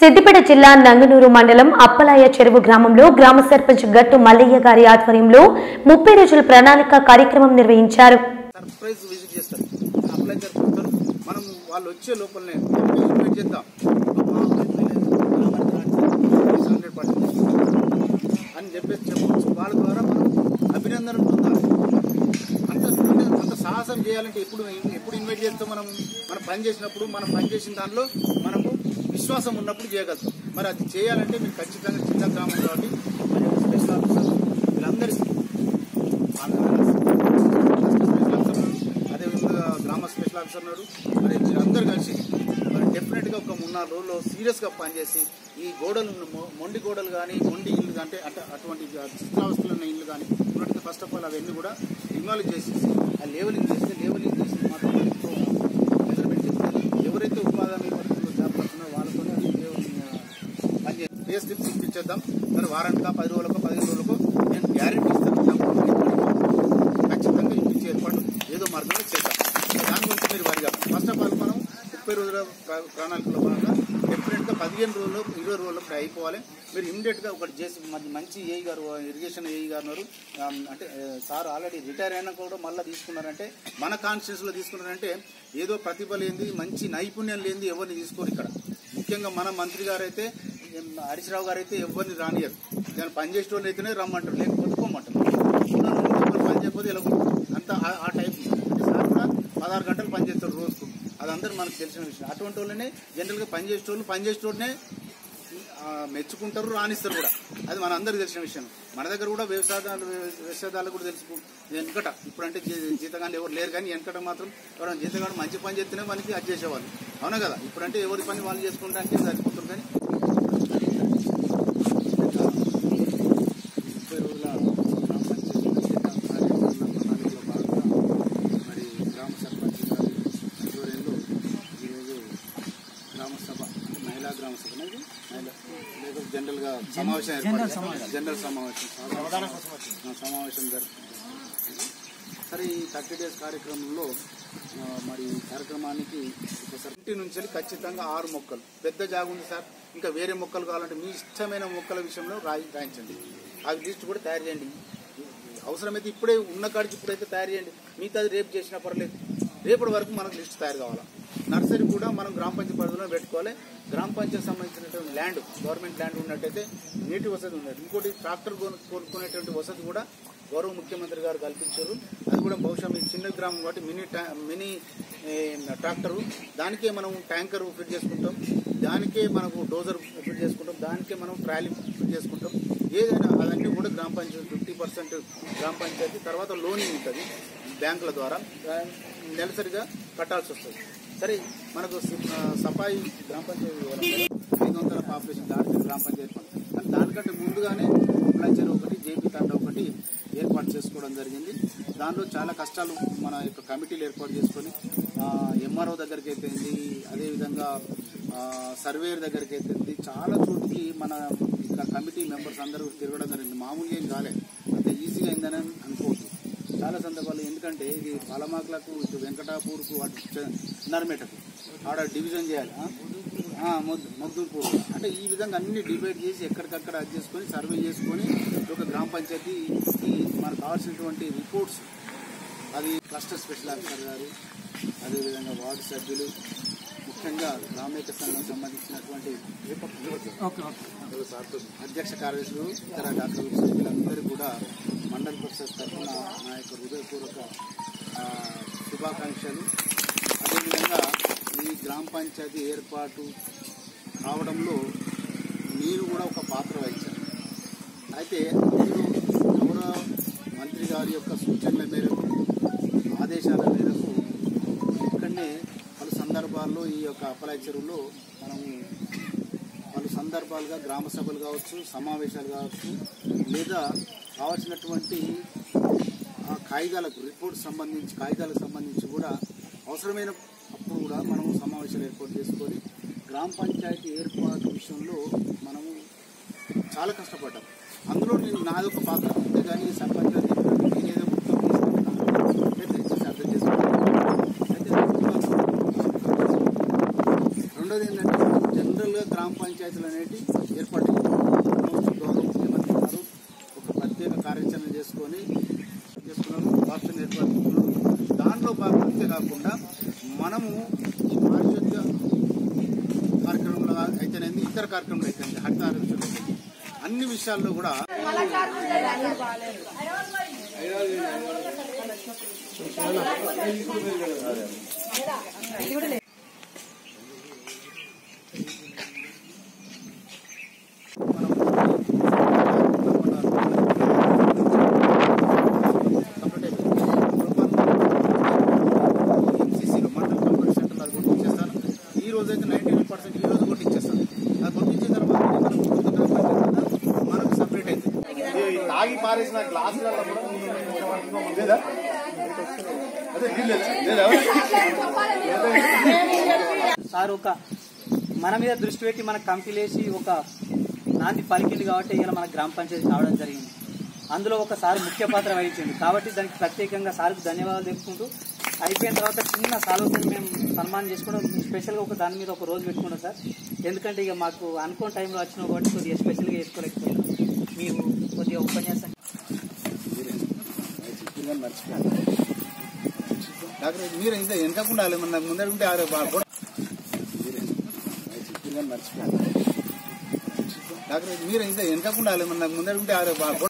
సిద్దిపేట జిల్లా నంగనూరు మండలం అప్పలాయ చెరువు గ్రామంలో గ్రామ సర్పంచ్ గట్టు మల్లయ్య గారి ఆధ్వర్యంలో ముప్పై రోజుల ప్రణాళిక కార్యక్రమం నిర్వహించారు సర్ప్రైజ్ విజిట్ చేస్తారు అప్లై జరుపుకుంటారు మనం వాళ్ళు వచ్చే లోపలనే ఇన్వైట్ చేద్దాం హండ్రెడ్ పర్సెంట్ అని చెప్పేసి చెప్పవచ్చు వాళ్ళ ద్వారా మనం అభినందన పొందాలి అంత అంటే అంత సాహసం చేయాలంటే ఎప్పుడు ఎప్పుడు ఇన్వైట్ చేస్తాం మనం మనం పని చేసినప్పుడు మనం పని చేసిన దానిలో మనకు విశ్వాసం ఉన్నప్పుడు చేయగలుగుతాం మరి అది చేయాలంటే మీరు ఖచ్చితంగా చిన్న గ్రామం కాబట్టి మరి స్పెషల్ ఆఫీసర్ వీళ్ళందరికీ అదేవిధంగా గ్రామ స్పెషల్ ఆఫీసర్ ఉన్నారు మరి మీరందరూ కలిసి మరి డెఫినెట్గా ఒక మూడు నాలుగు రోజుల్లో సీరియస్గా పనిచేసి ఈ గోడలు మొ- మొండి గోడలు కానీ మొండి ఇల్లు అంటే అంటే అటువంటి శిథిలావస్థలు ఉన్న ఇల్లు కానీ ఉన్నట్టుగా ఫస్ట్ ఆఫ్ ఆల్ అవన్నీ కూడా డిమాలిష్ చేసేసి ఆ లేవలింగ్ చేస్తే లేవలింగ్ చేసి మాత్రం మెజర్మెంట్ చేస్తే ఎవరైతే ఉపాధి హామీ పథకంలో జాబ్ పడుతున్నారో వాళ్ళతో అది లేవలింగ్ పని చేసి పే స్లిప్స్ ఇప్పించేద్దాం మరి వారానికా పది రోజులకు పదిహేను రోజులకు నేను గ్యారెంటీ ఇస్తాను ఖచ్చితంగా ఇప్పించే ఏర్పాటు ఏదో మార్గంలో చేద్దాం దాని గురించి మీరు వారిగా ఫస్ట్ ఆఫ్ ఆల్ మనం ముప్పై రోజుల ప్ర- ప్రణాళికలో భాగంగా డెఫినెట్గా పదిహేను రోజులు ఇరవై రోజుల్లో అయిపోవాలి మీరు ఇమీడియట్గా ఒకటి చేసి మంచి మంచి ఏఈ గారు ఇరిగేషన్ ఏఈ గారు ఉన్నారు ఆ, అంటే ఆ, సార్ ఆల్రెడీ రిటైర్ అయినా కూడా మళ్ళీ తీసుకున్నారంటే మన కాన్స్టిట్యూన్స్లో తీసుకున్నారంటే ఏదో ప్రతిభ లేనిది మంచి నైపుణ్యం లేనిది ఎవరిని తీసుకోరు ఇక్కడ ముఖ్యంగా మన మంత్రి గారు అయితే ఏం, హరీశ్రావు గారు అయితే ఎవరిని రానియరు దాన్ని పనిచేసే వాళ్ళు అయితేనే రమ్మంటారు లేకపోతే పోమంటారు ఎవరు పని చేయకపోతే ఇలా అంత ఆ- ఆ టైప్ అంటే సార్ కూడా పదహారు గంటలు పని చేస్తారు రోజుకు అది అందరూ మనకు తెలిసిన విషయం అటువంటి వాళ్ళనే జనరల్గా పని చేసేటోళ్ళు పని చేసేటోళ్ళనే ఆ, మెచ్చుకుంటారు రాణిస్తారు కూడా అది మన అందరికి తెలిసిన విషయం మన దగ్గర కూడా వ్యవసాయాలు వ్యవసాయాలు కూడా తెలుసు వెనకట ఇప్పుడంటే జీ- జీతగాళ్ళు ఎవరు లేరు కానీ వెనకట మాత్రం ఎవరైనా జీతగాడు మంచి పని చేస్తేనే మనకి అది చేసేవాళ్ళు అవునా కదా ఇప్పుడంటే ఎవరి పని వాళ్ళు చేసుకుంటానికి సరిపోతుంది కానీ ముప్పై రోజుల గ్రామ పంచాయతీ కార్యక్రమంలో ప్రణాళికలో భాగంగా మరి గ్రామ సర్పంచ్ గారి ఆధ్వర్యంలో ఈరోజు గ్రామ సభ అంటే మహిళా గ్రామ సభ అనేది మహిళా లేదా జనరల్గా సమావేశం ఏర్పాటు చేశారు. జనరల్ సమావేశం ఆ, సమావేశం జరుపుకుంటాం సరే ఈ థర్టీ డేస్ కార్యక్రమంలో ఆ, మరి ఈ కార్యక్రమానికి ఒకసారి ఇంటి నుంచి వెళ్ళి ఖచ్చితంగా ఆరు మొక్కలు పెద్ద జాగు ఉంది సార్ ఇంకా వేరే మొక్కలు కావాలంటే మీ ఇష్టమైన మొక్కల విషయంలో రాయి రాయించండి ఆ లిస్ట్ కూడా తయారు చేయండి అవసరమైతే ఇప్పుడే ఉన్న కాడికి ఇప్పుడైతే తయారు చేయండి మిగతాది రేపు చేసినా పర్లేదు రేపటి వరకు మనకు లిస్ట్ తయారు కావాలా నర్సరీ కూడా మనం గ్రామ పంచాయతీ పరిధిలో పెట్టుకోవాలి గ్రామ పంచాయతీ సంబంధించినటువంటి ల్యాండ్ గవర్నమెంట్ ల్యాండ్ ఉన్నట్టయితే నీటి వసతి ఉన్నది ఇంకోటి ట్రాక్టర్ కొను- కొనుక్కునేటువంటి వసతి కూడా గౌరవ ముఖ్యమంత్రి గారు కల్పించారు అది కూడా బహుశా మీ చిన్న గ్రామం కాబట్టి మినీ ట్యా- మినీ ఏ, ట్రాక్టరు దానికే మనం ట్యాంకర్ ఫిట్ చేసుకుంటాం దానికే మనకు డోజర్ ఫిట్ చేసుకుంటాం దానికే మనం ట్రాలీ ఫిట్ చేసుకుంటాం ఏదైనా అవన్నీ కూడా గ్రామ పంచాయతీ ఫిఫ్టీ పర్సెంట్ గ్రామ పంచాయతీ తర్వాత లోనింగ్ ఉంటుంది బ్యాంకుల ద్వారా ఆ, నెలసరిగా కట్టాల్సి వస్తుంది సరే మనకు సి- ఆ, సఫాయి గ్రామ పంచాయతీ ఐదు వందల పాపులేషన్ దాటితే గ్రామ పంచాయతీ పని. కానీ దానికంటే ముందుగానే చెరువు ఒకటి జేపీ తండ ఒకటి ఏర్పాటు చేసుకోవడం జరిగింది దాంట్లో చాలా కష్టాలు మన యొక్క కమిటీలు ఏర్పాటు చేసుకొని ఎంఆర్ఓ దగ్గరికి అయితేంది అదేవిధంగా సర్వేయర్ దగ్గరికి అయితేంది చాలా చోటుకి మన ఇక్కడ కమిటీ మెంబర్స్ అందరూ తిరగడం జరిగింది మామూలుగా ఏం కాలేదు అంత ఈజీగా అయిందని అనుకోవద్దు చాలా సందర్భాలు ఎందుకంటే ఇది పాలమాకులకు ఇటు వెంకటాపూర్కు అటు చ- నర్మేటకు ఆడ డివిజన్ చేయాలి ఆ? ఆ, మొద్దు మొద్దుపూర్ అంటే ఈ విధంగా అన్ని డిబేట్ చేసి ఎక్కడికక్కడ అది చేసుకొని సర్వే చేసుకొని ఒక గ్రామ పంచాయతీ ఈ మనకు కావాల్సినటువంటి రిపోర్ట్స్ అది క్లస్టర్ స్పెషల్ ఆఫీసర్ గారు అదేవిధంగా వార్డు సభ్యులు ముఖ్యంగా గ్రామీణ సంఘం సంబంధించినటువంటి అధ్యక్ష కార్యదర్శులు ఇతర డాక్టర్ సభ్యులందరూ కూడా మండల పరిషత్ తరఫున నా యొక్క హృదయపూర్వక ఆ, శుభాకాంక్షలు అదేవిధంగా ఈ గ్రామ పంచాయతీ ఏర్పాటు కావడంలో మీరు కూడా ఒక పాత్ర వహించారు అయితే మీరు గౌరవ మంత్రి గారి యొక్క సూచనల మేరకు ఆదేశాల మేరకు ఇక్కడనే పలు సందర్భాల్లో ఈ యొక్క అప్పలాయ చెరువులో మనము పలు సందర్భాలుగా గ్రామ సభలు కావచ్చు సమావేశాలు కావచ్చు లేదా కావాల్సినటువంటి ఆ కాగితాలకు రిపోర్ట్ సంబంధించి కాగితాలకు సంబంధించి కూడా అవసరమైన అప్పుడు కూడా మనము సమావేశాలు ఏర్పాటు చేసుకొని గ్రామ పంచాయతీ ఏర్పాటు విషయంలో మనము చాలా కష్టపడ్డాం అందులో నేను నాదొక పాత్ర అంతేగాని సర్పంచ్ గారు చెప్పినట్టు నేనేదో మొత్తం తీసుకుంటున్నాను అంటే దయచేసి అర్థం చేసుకోండి అయితే రెండోది ఏంటంటే జనరల్గా గ్రామ పంచాయతీ పంచాయతీలు అనేవి ఏర్పాటు చేశారు. గౌరవ ముఖ్యమంత్రి గారు ఒక ప్రత్యేక కార్యాచరణ చేసుకొని చేసుకున్నాము రాష్ట్రం ఏర్పాటు చేసుకున్నాము దాంట్లో భాగంగా కాకుండా మనము ఈ పారిశుద్ధ్య కార్యక్రమంలో అయితేనేది ఇతర కార్యక్రమాలు అయితే హరితార అన్ని విషయాల్లో కూడా ఎంసీసీలో మండల కంప్యూటర్ సెంటర్ అది కొట్టించేస్తాను ఈ రోజు అయితే నైన్టీ నైన్ పర్సెంట్ ఈ రోజు కొట్టించేస్తాను అది కొట్టించిన తర్వాత మనం కొత్తగా పనిచేస్తున్నా మనకు సపరేట్ అయితే తాగి పారేసిన గ్లాసులలో కూడా లేదా అదే వీళ్ళు లేదా సార్ ఒక మన మీద దృష్టి పెట్టి మన కమిటీలేసి ఒక నాంది పలికింది కాబట్టి ఇలా మన గ్రామ పంచాయతీ రావడం జరిగింది అందులో ఒక సార్ ముఖ్య పాత్ర వహించింది కాబట్టి దానికి ప్రత్యేకంగా సార్కు ధన్యవాదాలు తెలుపుకుంటూ అయిపోయిన తర్వాత చిన్న సార్లతో మేము సన్మానం చేసుకుంటాం స్పెషల్గా ఒక దాని మీద ఒక రోజు పెట్టుకున్నాం సార్ ఎందుకంటే ఇక మాకు అనుకోని టైంలో వచ్చిన కాబట్టి కొద్దిగా స్పెషల్గా చేసుకోలేకపోయాం మీరు కొద్దిగా ఉపన్యాసం డాక్టర్ మీరు ఇంత వెనకకుండా నాకు ముందర ఉంటే ఆరు బా- కూడా డాక్టర్ మీరు ఇంత వెనకకుండా నాకు ముందర ఉంటే ఆరు బా-